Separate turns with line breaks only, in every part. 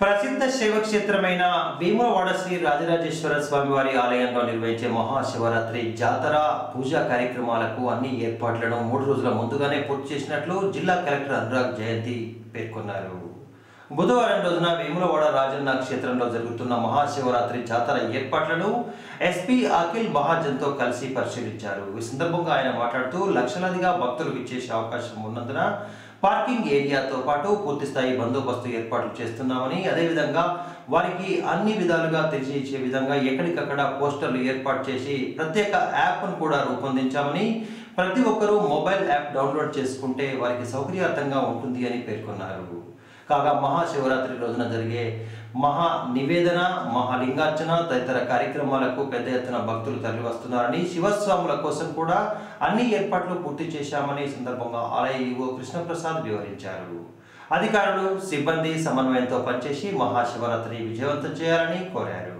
ప్రసిద్ధ శైవక్షేత్రమైన వేములవాడ శ్రీ రాజరాజేశ్వర స్వామి వారి ఆలయంలో నిర్వహించే మహాశివరాత్రి జాతర పూజా కార్యక్రమాలకు అన్ని ఏర్పాట్లను మూడు రోజుల ముందుగానే పూర్తి చేసినట్లు జిల్లా కలెక్టర్ అనురాగ్ జయంతి పేర్కొన్నారు బుధవారం రోజున వేములవాడ రాజన్న క్షేత్రంలో జరుగుతున్న మహాశివరాత్రి జాతర ఏర్పాట్లను ఎస్పీ అఖిల్ మహాజన్తో కలిసి పరిశీలించారు ఈ సందర్భంగా ఆయన మాట్లాడుతూ లక్షలాదిగా భక్తులు విచ్చేసే అవకాశం ఉన్నందున పార్కింగ్ ఏరియాతో పాటు పూర్తి స్థాయి బందోబస్తు ఏర్పాట్లు చేస్తున్నామని అదేవిధంగా వారికి అన్ని విధాలుగా తెలియజేసే విధంగా ఎక్కడికక్కడ పోస్టర్లు ఏర్పాటు చేసి ప్రత్యేక యాప్ను కూడా రూపొందించామని ప్రతి ఒక్కరూ మొబైల్ యాప్ డౌన్లోడ్ చేసుకుంటే వారికి సౌకర్యార్థంగా ఉంటుంది అని పేర్కొన్నారు కాగా మహాశివరాత్రి రోజున జరిగే మహా నివేదన మహాలింగార్చన తదితర కార్యక్రమాలకు పెద్ద ఎత్తున భక్తులు తరలి వస్తున్నారని శివస్వాముల కోసం కూడా అన్ని ఏర్పాట్లు పూర్తి చేశామని ఈ సందర్భంగా ఆలయ ఈవో కృష్ణప్రసాద్ వివరించారు అధికారులు సిబ్బంది సమన్వయంతో పనిచేసి మహాశివరాత్రి విజయవంతం చేయాలని కోరారు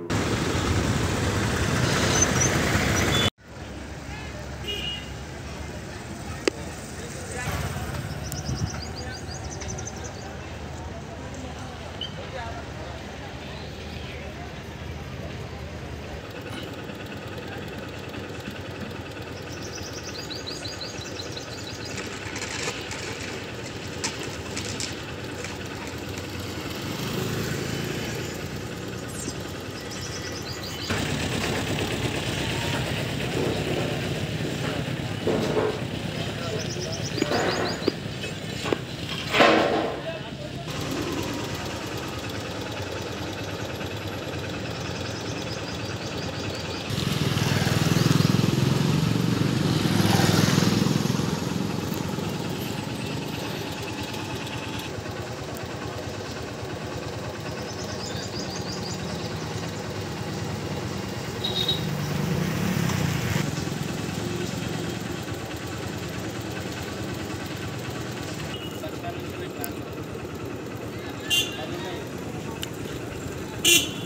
Thank you.